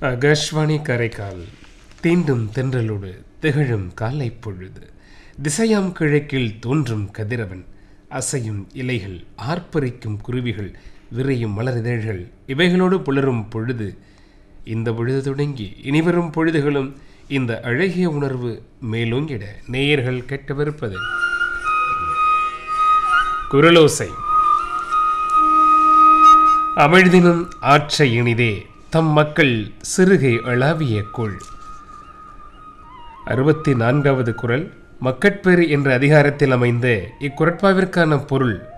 ஆகாஷ்வாணி கரைக்கால் தீண்டும் தென்றலோடு திகழும் காலை பொழுது திசையாம் கிழக்கில் தோன்றும் கதிரவன் அசையும் இலைகள் ஆர்ப்பரிக்கும் குருவிகள் விரையும் மலரிதழ்கள் இவைகளோடு புலரும் பொழுது இந்த பொழுது தொடங்கி இனிவரும் பொழுதுகளும் இந்த அழகிய உணர்வு மேலோங்கிட நேயர்கள் கேட்கவிருப்பது குரலோசை அமிழ்தினும் ஆற்ற இனிதே தம் மக்கள் சிறுகை அளாவிய கோள் அறுபத்தி நான்காவது குரல் மக்கட்பேறு என்ற அதிகாரத்தில் அமைந்த இக்குரட்பாவிற்கான பொருள்